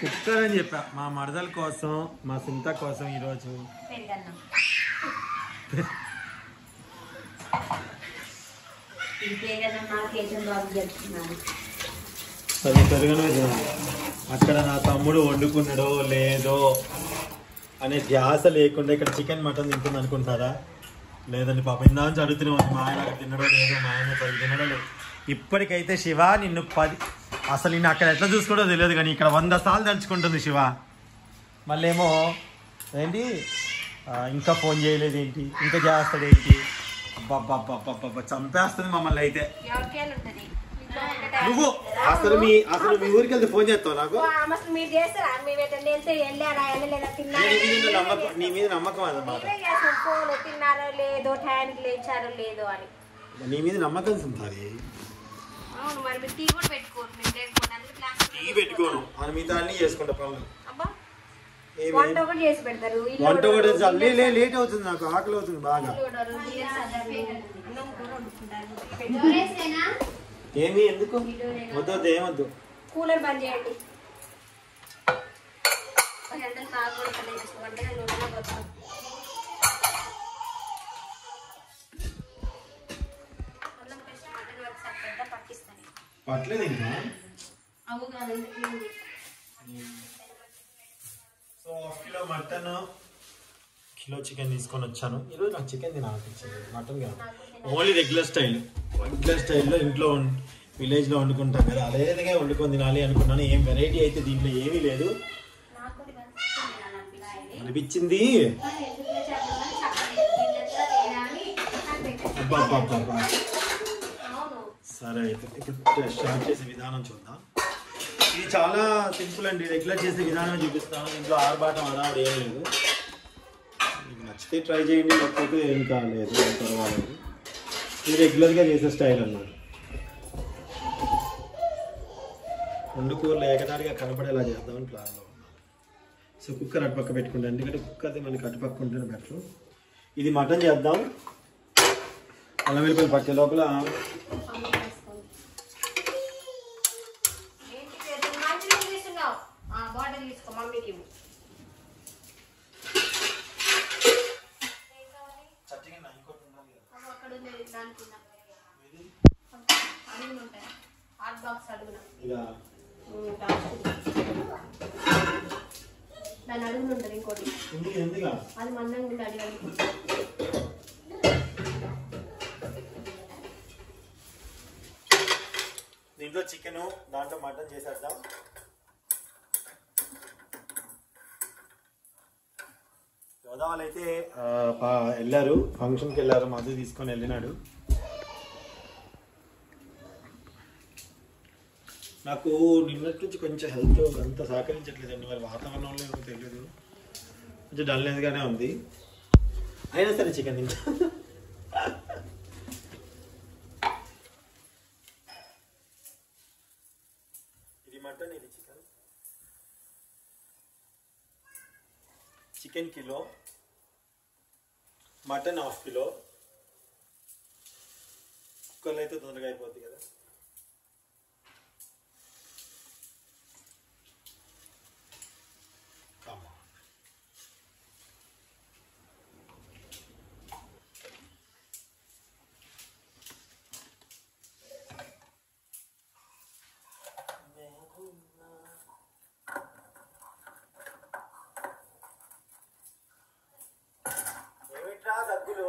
Cooker అని చెప్పా మా మరదల కోసం మా సింత కోసం ఈరోజు పెరుగన్నం ఇది పెరుగన్నం మా కేజన్ బాబు చెప్తున్నాను అది పెరగనే తినాలి. అక్కడ నా తమ్ముడు వండుకున్నాడో లేదో అనే ధ్యాస లేకుండా ఇక్కడ చికెన్ మటన్ తింటుంది అనుకుంటున్నారా లేదండి పాప ఇందా నుంచి అడుగుతూనే ఉంది మా ఆయన అక్కడ తినడో లేదో మా ఆయన సరిగ్గా తినడో లేదు ఇప్పటికైతే శివ నిన్ను పది అసలు నిన్ను అక్కడ ఎట్లా చూసుకోవడో తెలియదు కానీ ఇక్కడ వంద సార్లు తలుచుకుంటుంది శివ మళ్ళేమో ఏంటి ఆ, ఇంకా ఫోన్ చేయలేదు ఏంటి ఇంకా చేస్తాడు ఏంటి అబ్బబ్బబ్బబ్బబ్బ చంపేస్తుంది మమ్మల్ని అయితే ఎవరికైనా ఉంటుంది ఇంట్లో ఒకటే నువ్వు అసలు మీ అసలు మీ ఊరికి వెళ్తే ఫోన్ చేస్తావు నాకు అసలు మీరు చేస్తారా మేము ఎటండి వెళ్తే వెళ్ళారా వెళ్ళలేదా తిన్నారా నీ మీద నమ్మకం నీ మీద నమ్మకం అన్నమాట మీరే చేస్తాం ఫోన్ తిన్నారో లేదో టైంకి లేచారో లేదో అని నీ మీద నమ్మకం ఉంటుంది అవును మరి మీరు టీ కూడా పెట్టుకోరు మేము లేకపోతే అందుకే క్లాస్ టీ పెట్టుకోను అని మిగతా అన్ని చేసుకుంటా పనులు అబ్బా ఏమి? వంట ఒకటి చేసి పెడతారు ఇల్లు వంట కూడా ఉడవరు, చాలు. లే లే, లేట్ అవుతుంది నాకు ఆకలి అవుతుంది బాగా ఇల్లు ఉడవరు, బియ్యం సర్దారు, అన్నం కూర వండుకుంటారు. ఏమి ఎందుకు వద్దు వద్దు ఏమొద్దు కూలర్ బంద్ చేయండి ఎండలు బాగా కొడుతున్నాయి వంటగా నూనెలో పోతాం అల్లం పేస్ట్ మటన్ ఒకసారి పెద్ద పట్టిస్తాను పట్టలేదు ఇంకా అవు కాదు clean so half kilo mutton kilo chicken తీసుకొని వచ్చాను ఈరోజు నాకు చికెన్ తినాలనిపించింది మటన్ కాదు ఓన్లీ రెగ్యులర్ స్టైల్ రెగ్యులర్ స్టైల్లో ఇంట్లో విలేజ్లో వండుకుంటాం కదా అదేవిధంగా వండుకొని తినాలి అనుకున్నాను ఏం వెరైటీ అయితే దీంట్లో ఏమీ లేదు నాకు కూడా మంచిగా తినాలనిపించింది. అనిపించింది కానీ ఎందుకులే చెప్పాలని చెప్పలేదు. వీళ్ళంతా తినాలి, నాకు పెట్టండి. అబ్బా అబ్బా అబ్బా అబ్బా. అవును సరే అయితే ఇప్పుడు స్టార్ట్ చేసే విధానం చూద్దాం ఇది చాలా సింపుల్ అండి రెగ్యులర్ చేసే విధానం చూపిస్తాను ఇంట్లో ఆర్భాటం అదాడు ఏం లేదు మీకు నచ్చితే ట్రై చేయండి లేకపోతే ఏం కాలేదు ఏం పర్వాలేదు ఇది రెగ్యులర్గా చేసే స్టైల్ అన్నమాట రెండు కూరలు ఏకదారిగా కనపడేలా చేద్దామని ప్లాన్లో ఉన్నాను సో కుక్కర్ అటుపక్క పెట్టుకుంటాను ఎందుకంటే కుక్కర్ది మనకి అటుపక్క ఉంటేనే బెటర్ ఇది మటన్ చేద్దాం అల్లం వెల్లుల్లి పట్టే లోపల అమ్మ వేసుకోండి. ఏంటి చేతులు మంచినీళ్ళు తీసుకున్నావు? ఆ, బాటిల్ తీసుకో మమ్మీకి ఇవ్వు. అవి అక్కడ ఉంది, దానికి ఉన్నా. అడుగున ఉంటాయి. హాట్ బాక్స్ అడుగున. ఇలా ఉమ్, టాప్. దాని అడుగున ఉంటుంది ఇంకోటి ఎందుకు ఎందుగా అది మందంగా ఉంది అడగండి దీంట్లో చికెన్ దాంట్లో మటన్ చేసేద్దాం యోధా వాళ్ళైతే ఆ, పా- వెళ్ళారు ఫంక్షన్కి వెళ్ళారు మధు తీసుకొని వెళ్ళినాడు నాకు నిన్నటి నుంచి కొంచెం హెల్త్ అంత సహకరించట్లేదండి మరి వాతావరణంలో ఏమో తెలియదు కొంచెం డల్నెస్గానే ఉంది అయినా సరే చికెన్ తింటా ఇది మటన్ ఇది chicken chicken kilo mutton half kilo కుక్కర్లో అయితే తొందరగా అయిపోద్ది కదా Come on. ఏమిట్రా దగ్గులు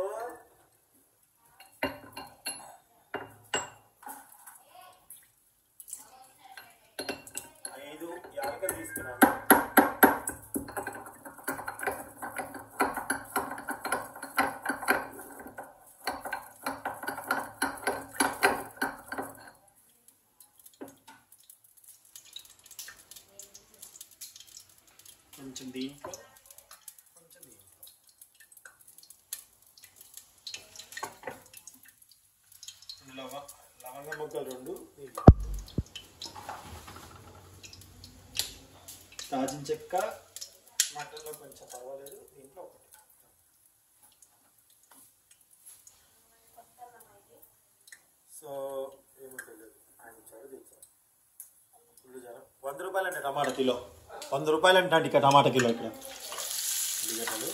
ఐదు యాలకలు తీసుకున్నాను కొంచెం దీంట్లో కొంచెం దీంట్లో లవ లవంగ మొగ్గలు రెండు దీంట్లో. దాచిన చెక్క మటన్లో కొంచెం పర్వాలేదు దీంట్లో ఒకటి సో ఏమో తెలియదు ఆయన ఇచ్చాడు తెచ్చాడు ఫుల్ జనం వంద రూపాయలు అండి టమాటా కిలో వంద రూపాయలు అంటే ఇక టమాటా కిలో ఇక్కడ ఉల్లిగడ్డలు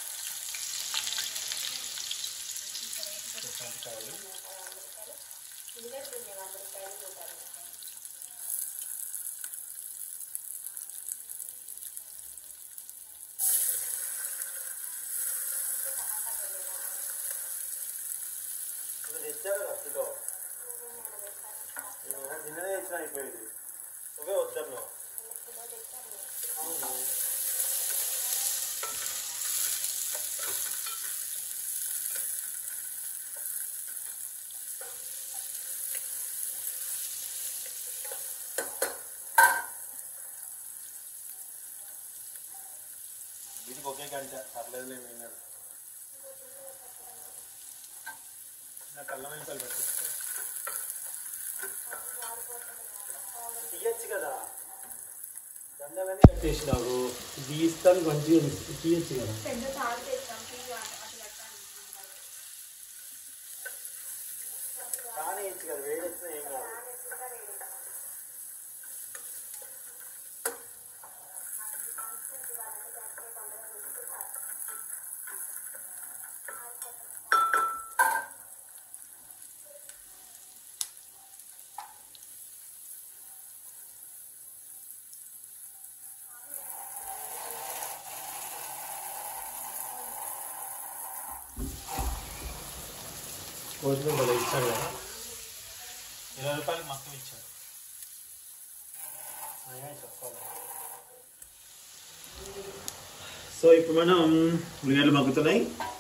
నిన్ననే ఇచ్చిన అయిపోయింది ఒకే వద్దన్నా అవును వీటికి ఒకే గంట పర్లేదు నేను విన్నాను నాకు అల్లం వెల్లిపాయలు పెట్టు తీయచ్చు కదా దండలన్నీ కట్టేసినావు తీస్తాను మంచిగా తీయచ్చు కదా పెద్ద తాడు తెచ్చాం ప్లీజ్ అట్లా పెట్టండి కానీ ఇచ్చు కదా వేడి వచ్చినా ఏం కాదు భోజనం కూడా ఇచ్చాడు కదా ఇరవై రూపాయలు మొత్తం ఇచ్చాడు అయ్యా చెప్పాలి సో ఇప్పుడు మనం ఉల్లిగడ్డలు మగ్గుతున్నాయి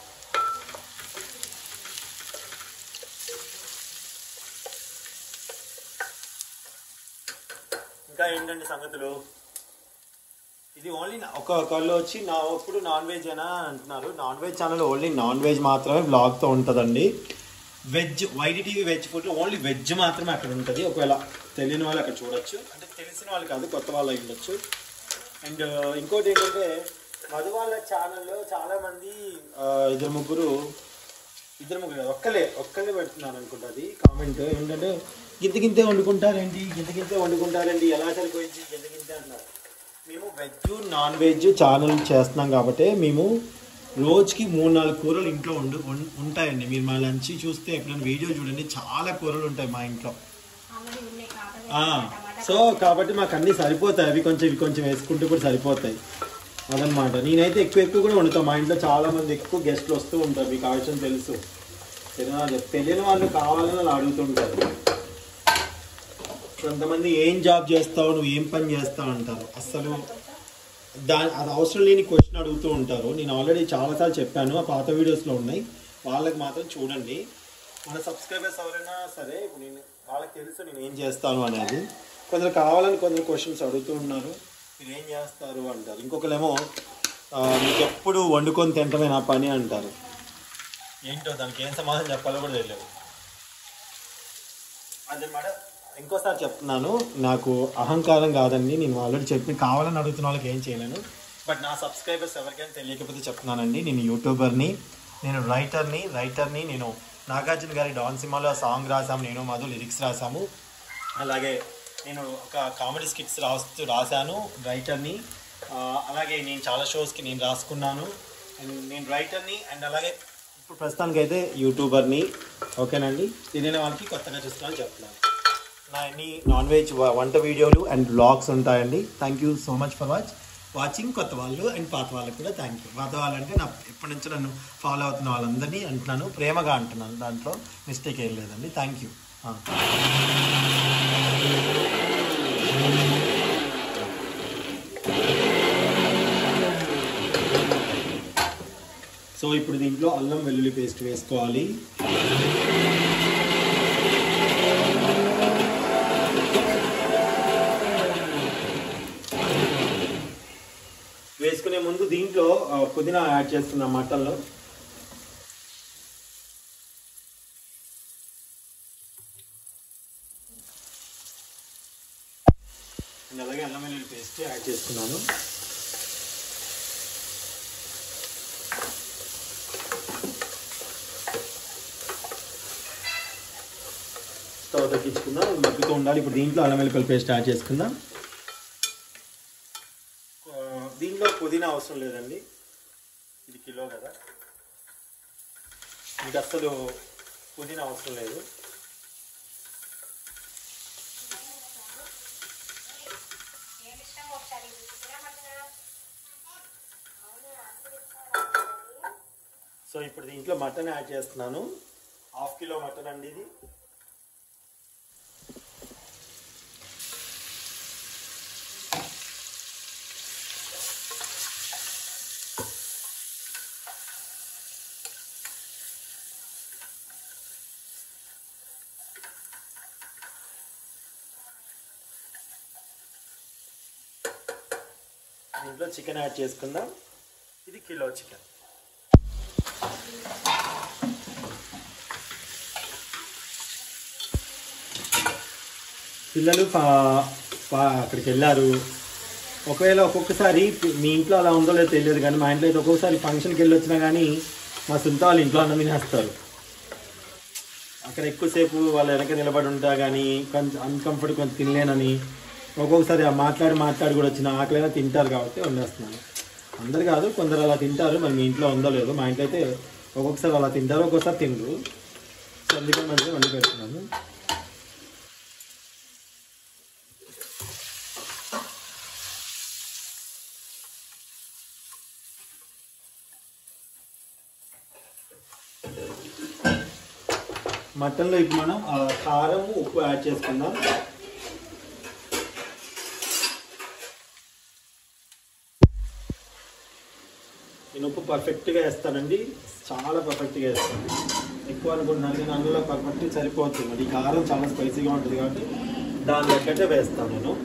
ఇంకా ఏంటంటే సంగతులు ఇది ఓన్లీ ఒక ఒకళ్ళు వచ్చి నా ఇప్పుడు నాన్ వెజ్ అయినా అంటున్నారు non veg channel only non veg మాత్రమే బ్లాగ్తో ఉంటుందండి వెజ్ వైడి TV veg food only veg మాత్రమే అక్కడ ఉంటుంది ఒకవేళ తెలియని వాళ్ళు అక్కడ చూడొచ్చు అంటే తెలిసిన వాళ్ళు కాదు కొత్త వాళ్ళు అయి ఉండొచ్చు అండ్ ఇంకోటి ఏంటంటే మధు వాళ్ళ ఛానల్లో చాలామంది ఆ, ఇద్దరు ముగ్గురు ఇద్దరు ముగ్గురు కాదు, ఒక్కలే ఒక్కలే పెడుతున్నాను అనుకుంటా అది కామెంట్ ఏంటంటే గింత గింతే వండుకుంటారేంటి గింత గింతే వండుకుంటారేంటి ఎలా సరిపోయింది గింత గింతే అంటున్నారు మేము వెజ్ నాన్ వెజ్ ఛానల్ చేస్తున్నాం కాబట్టి మేము రోజుకి మూడు నాలుగు కూరలు ఇంట్లో ఉండు ఉం- ఉంటాయండి మీరు మా లంచ్ చూస్తే ఎప్పుడైనా వీడియో చూడండి చాలా కూరలు ఉంటాయి మా ఇంట్లో ఆమె ఉన్నాయి కాటన్ ఆ, టమాటా సో కాబట్టి మాకు అన్నీ సరిపోతాయి అవి కొంచెం ఇవి కొంచెం వేసుకుంటే కూడా సరిపోతాయి అదనమాట నేనైతే ఎక్కువ ఎక్కువ కూడా వండుతాను మా ఇంట్లో చాలా మంది ఎక్కువ గెస్ట్లు వస్తూ ఉంటారు మీకు ఆ విషయం తెలుసు తెలియని తెలియని వాళ్ళు కావాలని వాళ్ళు అడుగుతుంటారు కొంతమంది ఏం జాబ్ చేస్తావు నువ్వు ఏం పని చేస్తావు అంటారు అసలు దాని అది అవసరం లేని క్వశ్చన్ అడుగుతూ ఉంటారు నేను ఆల్రెడీ చాలాసార్లు చెప్పాను ఆ పాత వీడియోస్లో ఉన్నాయి వాళ్ళకి మాత్రం చూడండి మన సబ్స్క్రైబర్స్ ఎవరైనా సరే ఇప్పుడు నేను వాళ్ళకి తెలుసు నేను ఏం చేస్తాను అనేది కొందరు కావాలని కొందరు క్వశ్చన్స్ అడుగుతూ ఉన్నారు మీరు ఏం చేస్తారు అంటారు ఇంకొకరేమో ఆ, మీకు ఎప్పుడు వండుకొని తింటమే నా పని అంటారు ఏంటో దానికి ఏం సమాధానం చెప్పాలో కూడా తెలియదు అదనమాట ఇంకోసారి చెప్తున్నాను నాకు అహంకారం కాదండి నేను ఆల్రెడీ చెప్పి కావాలని అడుగుతున్న వాళ్ళకి ఏం చేయలేను బట్ నా సబ్స్క్రైబర్స్ ఎవరికైనా తెలియకపోతే చెప్తున్నానండి నేను యూట్యూబర్ని నేను రైటర్ని రైటర్ని నేను నాగార్జున గారి డాన్ సినిమాలో సాంగ్ రాసాము నేను మధు లిరిక్స్ రాసాము అలాగే నేను ఒక కామెడీ స్కిట్స్ రాస్తూ రాశాను రైటర్ని ఆ, అలాగే నేను చాలా షోస్కి నేను రాసుకున్నాను అండ్ నేను రైటర్ని అండ్ అలాగే ఇప్పుడు ప్రస్తుతానికి అయితే యూట్యూబర్ని ఓకేనండి తెలియని వాళ్ళకి కొత్తగా చూస్తున్నాను చెప్తున్నాను నా అన్ని నాన్ వెజ్ వ- వంట వీడియోలు అండ్ బ్లాగ్స్ ఉంటాయండి thank you so much for watch watching కొత్త వాళ్ళు అండ్ పాత వాళ్ళకి కూడా థ్యాంక్ యూ పాత వాళ్ళంటే నా ఎప్పటి నుంచో నన్ను ఫాలో అవుతున్న వాళ్ళందరినీ అంటున్నాను ప్రేమగా అంటున్నాను దాంట్లో మిస్టేక్ ఏం లేదండి థ్యాంక్ యూ సో ఇప్పుడు దీంట్లో అల్లం వెల్లుల్లి పేస్ట్ వేసుకోవాలి వేసుకునే ముందు దీంట్లో ఆ, పుదీనా యాడ్ చేస్తున్నాం మటన్లో అండ్ అలాగే అల్లం వెల్లుల్లి పేస్ట్ యాడ్ చేసుకున్నాను స్టవ్ తగ్గించుకుందాం అది మగ్గుతూ ఉండాలి ఇప్పుడు దీంట్లో అల్లం వెల్లుల్లి పేస్ట్ యాడ్ చేసుకుందాం దీనిలో పుదీనా అవసరం లేదండి ఇది కిలో కదా మీకు అసలు పుదీనా అవసరం లేదు ఏమి ఇష్టం ఒకసారి చికెన్ మటన్ సో ఇప్పుడు దీంట్లో మటన్ యాడ్ చేస్తున్నాను హాఫ్ కిలో మటన్ అండి ఇది దీంట్లో చికెన్ యాడ్ చేసుకుందాం ఇది కిలో చికెన్ పిల్లలు ఫా- ఫా- అక్కడికి వెళ్ళారు ఒకవేళ ఒక్కొక్కసారి మీ ఇంట్లో అలా ఉందో లేదో తెలియదు కానీ మా ఇంట్లో అయితే ఒక్కొక్కసారి ఫంక్షన్కి వెళ్ళి వచ్చినా కానీ మా సొంత వాళ్ళు ఇంట్లో అన్నం తినేస్తారు అక్కడ ఎక్కువసేపు వాళ్ళ వెనక నిలబడి ఉంటా కానీ కొంచెం అన్కంఫర్ట్ కొంచెం తినలేనని ఒక్కొక్కసారి ఆ మాట్లాడి మాట్లాడి కూడా వచ్చిన ఆకలైనా తింటారు కాబట్టి వండేస్తున్నాను అందరు కాదు కొందరు అలా తింటారు మరి మీ ఇంట్లో ఉందో లేదో మా ఇంట్లో అయితే ఒక్కొక్కసారి అలా తింటారు ఒక్కొక్కసారి తినరు సో అందుకని మంచిగా వండి పెడుతున్నాను మటన్లో ఇప్పుడు మనం ఆ, కారం ఉప్పు యాడ్ చేసుకుందాం నేను ఉప్పు పర్ఫెక్ట్గా వేస్తానండి చాలా పర్ఫెక్ట్గా వేస్తాను ఎక్కువ అనుకుంటున్నాను నేను అందులో పర్ఫెక్ట్ సరిపోతుంది మరి ఈ కారం చాలా స్పైసీగా ఉంటుంది కాబట్టి దాని తగ్గట్టే వేస్తాను నేను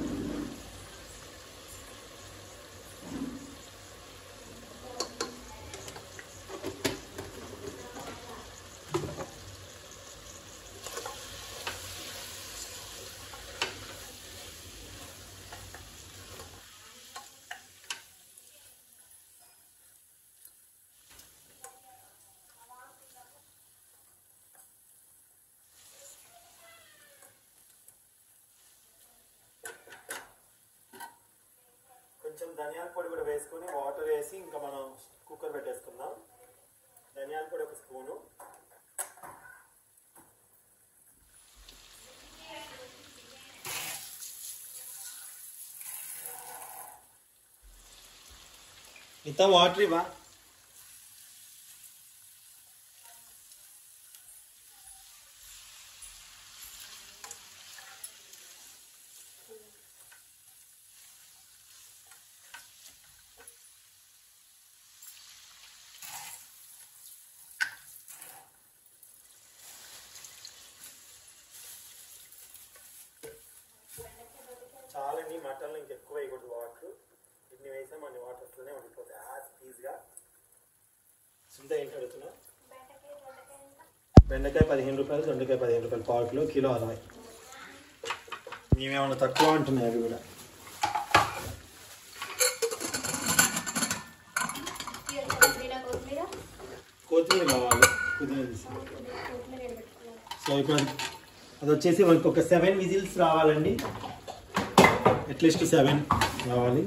కొంచెం ధనియాల పొడి కూడా వేసుకొని వాటర్ వేసి ఇంకా మనం కుక్కర్ పెట్టేసుకుందాం ధనియాల పొడి ఒక స్పూను ఇంత వాటర్ ఇవా చాలండి మటన్లో ఇంకెక్కువ వేయకూడదు వాటర్ ఇన్ని వేసాం అన్ని వాటర్ వస్తూనే ఉండిపోతాయి యాజ్ ఈజీగా సుంత ఏంటి అడుగుతున్నా బెండకాయ పదిహేను రూపాయలు దొండకాయ పదిహేను రూపాయలు పావు కిలో కిలో అరవై మేమేమన్నా తక్కువ అంటున్నాయి అవి కూడా కొత్తిమీర కొత్తిమీర కొత్తిమీర కావాలి కొత్తిమీర తీసి కొత్తిమీర పెట్టుకున్నాం సో ఇప్పుడు అది అది వచ్చేసి మనకు ఒక సెవెన్ విజిల్స్ రావాలండి అట్లీస్ట్ సెవెన్ రావాలి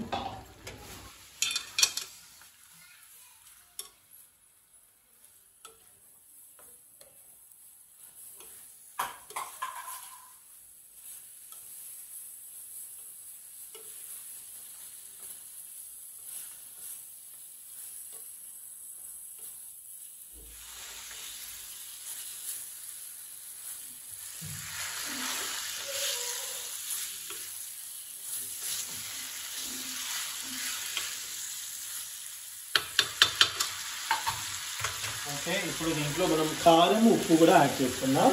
ఓకే ఇప్పుడు దీంట్లో మనం కారం ఉప్పు కూడా యాడ్ చేసుకుందాం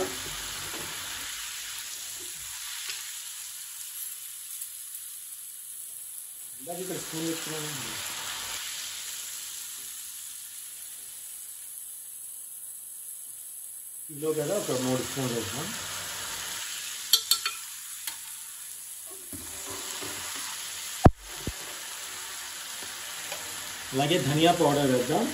ఇందాక ఇక్కడ స్పూన్ పెట్టుకున్నాను కిలో కదా ఒక మూడు స్పూన్లు వేద్దాం అలాగే ధనియా పౌడర్ వేద్దాం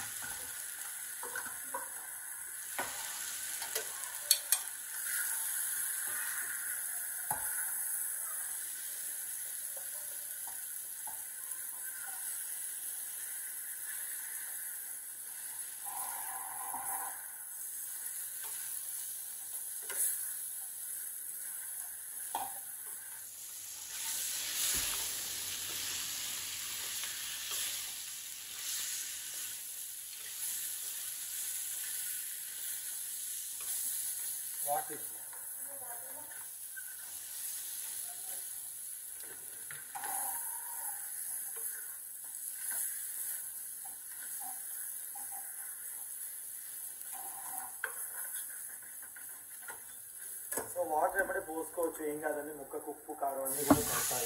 వాటర్ సో వాటర్ ఎప్పుడే పోసుకోవచ్చు ఏం కాదండి ముక్కకు ఉప్పు కారం అన్నీ కూడా పడతాయి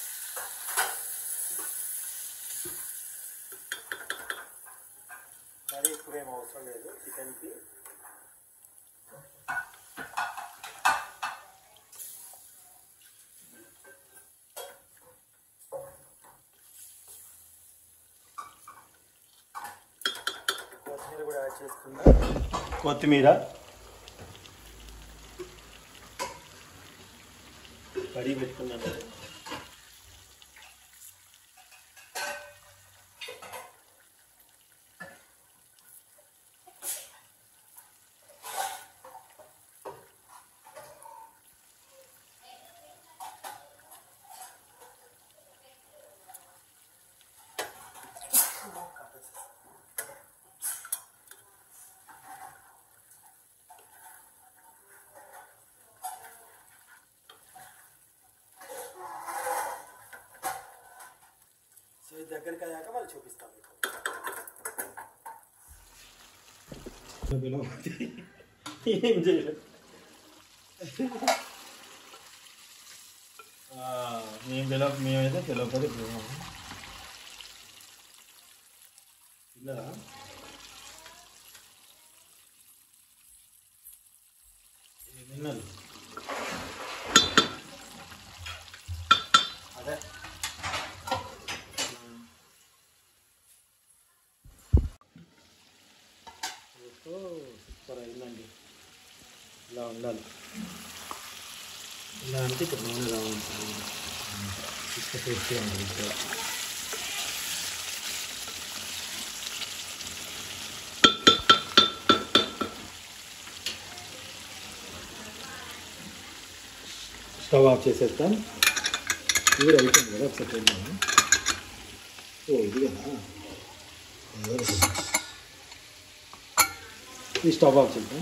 మరీ ఎక్కువ ఏం అవసరం లేదు చికెన్కి కొత్తిమీర కూడా యాడ్ చేసుకుందాం కొత్తిమీర కడిగి పెట్టుకున్నాను సో ఇది దగ్గరికి అయ్యాక వాళ్ళు చూపిస్తాం మీకు ఏం చేయలేదు ఆ, మేము పిలవ మేమైతే పిలవకపోతే పిలవము తిన్నరా ఏం తిన్నారు అదే సూపర్ అయిందండి ఇలా ఉండాలి ఇలా అంటే ఇప్పుడు నూనె ఇలా ఉంటుంది ఇసుక టేస్టీగా ఉంటుంది ఇక్కడ స్టవ్ ఆఫ్ చేసేస్తాం ఇది కూడా అయిపోయింది కదా ఒకసారి చూద్దాము ఓ ఇది కదా ఏదో ఈ స్టవ్ ఆఫ్ చేద్దాం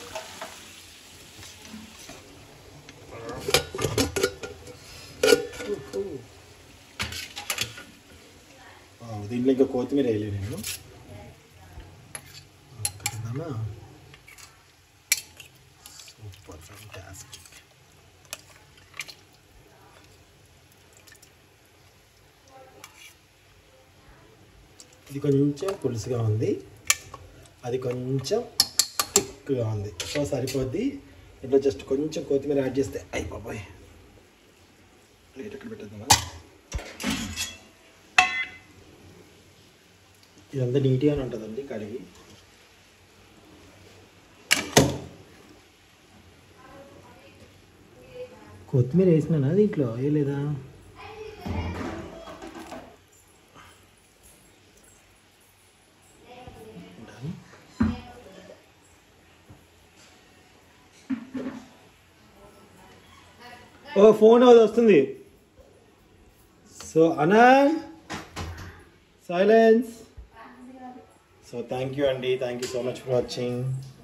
వావ్, దీంట్లో ఇంకా కొత్తిమీర వేయలేదు నేను తిందామా సూపర్ ఫ్యాంటాస్టిక్ ఇది కొంచెం పులుసుగా ఉంది అది కొంచెం థిక్గా ఉంది సో సరిపోద్ది ఇంట్లో జస్ట్ కొంచెం కొత్తిమీర యాడ్ చేస్తే అయ్యి బాబాయ్ ప్లేట్ ఎక్కడ పెట్టేద్దామా ఇదంతా నీట్గానే ఉంటుందండి కడిగి కొత్తిమీర వేసినానా దీంట్లో వేయలేదా Done. ఓ ఫోన్ అది వస్తుంది సో అనంత్ సైలెన్స్ సో థ్యాంక్ యూ అండి thank you so much for watching